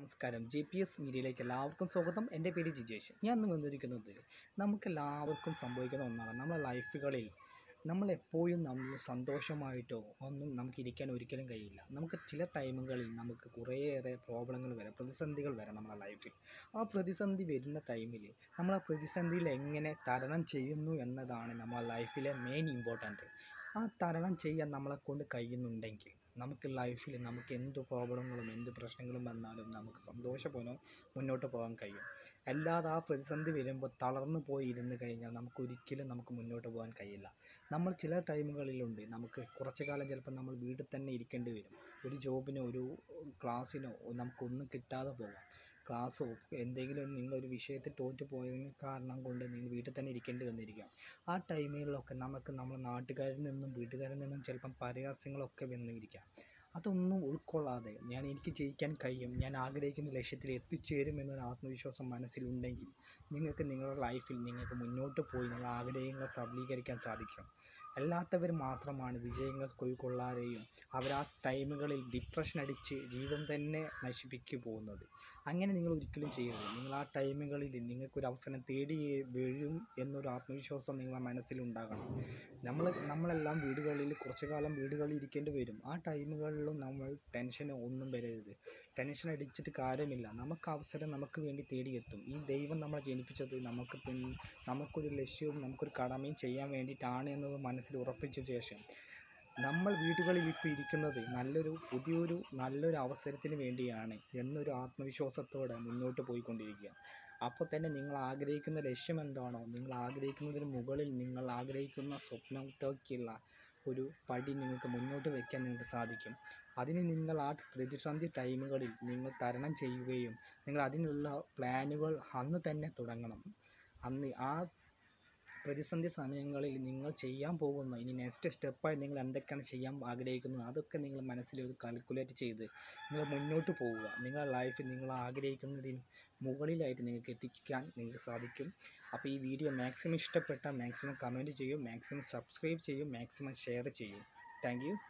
നമസ്കാരം J P S മീഡിയയിലേക്ക് എല്ലാവർക്കും സ്വാഗതം എൻ്റെ പേര് ജിജേഷ് ഞാൻ ഇന്ന് വന്നിരിക്കുന്നത് നമുക്കെല്ലാവർക്കും സംഭവിക്കുന്ന ഒന്നാണ് നമ്മുടെ ലൈഫുകളിൽ നമ്മളെപ്പോഴും നമ്മൾ സന്തോഷമായിട്ടോ ഒന്നും നമുക്ക് ഇരിക്കാൻ ഒരിക്കലും കഴിയില്ല നമുക്ക് ചില ടൈമുകളിൽ നമുക്ക് കുറേയേറെ പ്രോബ്ലങ്ങൾ വരാം പ്രതിസന്ധികൾ വരാം നമ്മുടെ ലൈഫിൽ ആ പ്രതിസന്ധി വരുന്ന ടൈമിൽ നമ്മൾ ആ പ്രതിസന്ധിയിൽ എങ്ങനെ തരണം ചെയ്യുന്നു എന്നതാണ് നമ്മുടെ ലൈഫിലെ മെയിൻ ഇമ്പോർട്ടൻറ്റ് ആ തരണം ചെയ്യാൻ നമ്മളെ കൊണ്ട് കഴിയുന്നുണ്ടെങ്കിൽ നമുക്ക് ലൈഫിൽ നമുക്ക് എന്ത് പ്രോബ്ലങ്ങളും എന്ത് പ്രശ്നങ്ങളും വന്നാലും നമുക്ക് സന്തോഷപൂർവ്വം മുന്നോട്ട് പോകാൻ കഴിയും അല്ലാതെ ആ പ്രതിസന്ധി വരുമ്പോൾ തളർന്നു പോയി ഇരുന്ന് കഴിഞ്ഞാൽ നമുക്ക് ഒരിക്കലും നമുക്ക് മുന്നോട്ട് പോകാൻ കഴിയില്ല നമ്മൾ ചില ടൈമുകളിലുണ്ട് നമുക്ക് കുറച്ച് കാലം ചിലപ്പോൾ നമ്മൾ വീട്ടിൽ തന്നെ ഇരിക്കേണ്ടി വരും ഒരു ജോബിനോ ഒരു ക്ലാസ്സിനോ നമുക്കൊന്നും കിട്ടാതെ പോകാം ക്ലാസ്സോ എന്തെങ്കിലും നിങ്ങളൊരു വിഷയത്തിൽ തോറ്റു പോയതിന് കാരണം കൊണ്ട് നിങ്ങൾ വീട്ടിൽ തന്നെ ഇരിക്കേണ്ടി വന്നിരിക്കാം ആ ടൈമുകളിലൊക്കെ നമുക്ക് നമ്മുടെ നാട്ടുകാരിൽ നിന്നും വീട്ടുകാരിൽ നിന്നും ചിലപ്പം പരിഹാസങ്ങളൊക്കെ വന്നിരിക്കാം അതൊന്നും ഉൾക്കൊള്ളാതെ ഞാൻ എനിക്ക് ജയിക്കാൻ കഴിയും ഞാൻ ആഗ്രഹിക്കുന്ന ലക്ഷ്യത്തിൽ എത്തിച്ചേരും എന്നൊരു ആത്മവിശ്വാസം മനസ്സിലുണ്ടെങ്കിൽ നിങ്ങൾക്ക് നിങ്ങളുടെ ലൈഫിൽ നിങ്ങൾക്ക് മുന്നോട്ട് പോയി നിങ്ങളുടെ ആഗ്രഹങ്ങൾ സബലീകരിക്കാൻ സാധിക്കും അല്ലാത്തവർ മാത്രമാണ് വിജയങ്ങൾ കൊയ്ക്കൊള്ളാതെയും അവർ ആ ടൈമുകളിൽ ഡിപ്രഷൻ അടിച്ച് ജീവൻ തന്നെ നശിപ്പിച്ചു പോകുന്നത് അങ്ങനെ നിങ്ങൾ ഒരിക്കലും ചെയ്യരുത് നിങ്ങൾ ആ ടൈമുകളിൽ നിങ്ങൾക്കൊരു അവസരം തേടി വീഴും എന്നൊരു ആത്മവിശ്വാസം നിങ്ങളുടെ മനസ്സിലുണ്ടാകണം നമ്മൾ നമ്മളെല്ലാം വീടുകളിൽ കുറച്ചു കാലം വീടുകളിൽ ഇരിക്കേണ്ടി വരും ആ ടൈമുകളിലും നമ്മൾ ടെൻഷനോ ഒന്നും വരരുത് ടെൻഷൻ അടിച്ചിട്ട് കാര്യമില്ല നമുക്ക് അവസരം നമുക്ക് വേണ്ടി തേടിയെത്തും ഈ ദൈവം നമ്മളെ ജനിപ്പിച്ചത് നമുക്ക് പിൻ- നമുക്കൊരു ലക്ഷ്യവും നമുക്കൊരു കടമയും ചെയ്യാൻ വേണ്ടിയിട്ടാണ് എന്നത് മനസ്സിൽ ഉറപ്പിച്ച ശേഷം നമ്മൾ വീടുകളിൽ ഇപ്പോൾ ഇരിക്കുന്നത് നല്ലൊരു പുതിയൊരു നല്ലൊരു അവസരത്തിന് വേണ്ടിയാണ് എന്നൊരു ആത്മവിശ്വാസത്തോടെ മുന്നോട്ട് പോയിക്കൊണ്ടിരിക്കുക അപ്പോൾ തന്നെ നിങ്ങൾ ആഗ്രഹിക്കുന്ന ലക്ഷ്യം എന്താണോ നിങ്ങൾ ആഗ്രഹിക്കുന്നതിന് മുകളിൽ നിങ്ങൾ ആഗ്രഹിക്കുന്ന സ്വപ്നത്തേക്കുള്ള ഒരു പടി നിങ്ങൾക്ക് മുന്നോട്ട് വയ്ക്കാൻ നിങ്ങൾക്ക് സാധിക്കും അതിന് നിങ്ങൾ ആ പ്രതിസന്ധി ടൈമുകളിൽ നിങ്ങൾ തരണം ചെയ്യുകയും നിങ്ങൾ അതിനുള്ള പ്ലാനുകൾ അന്ന് തന്നെ തുടങ്ങണം അന്ന് ആ പ്രതിസന്ധി സമയങ്ങളിൽ നിങ്ങൾ ചെയ്യാൻ പോകുന്ന ഇനി നെക്സ്റ്റ് സ്റ്റെപ്പായി നിങ്ങൾ എന്തൊക്കെയാണ് ചെയ്യാൻ ആഗ്രഹിക്കുന്നത് അതൊക്കെ നിങ്ങൾ മനസ്സിൽ ഒരു കാൽക്കുലേറ്റ് ചെയ്ത് നിങ്ങൾ മുന്നോട്ട് പോവുക നിങ്ങളുടെ ലൈഫിൽ നിങ്ങൾ ആഗ്രഹിക്കുന്നതിന് മുകളിലായിട്ട് നിങ്ങൾക്ക് എത്തിക്കാൻ നിങ്ങൾക്ക് സാധിക്കും അപ്പോൾ ഈ വീഡിയോ മാക്സിമം ഇഷ്ടപ്പെട്ടാൽ മാക്സിമം കമൻറ്റ് ചെയ്യും മാക്സിമം സബ്സ്ക്രൈബ് ചെയ്യും മാക്സിമം ഷെയർ ചെയ്യും താങ്ക്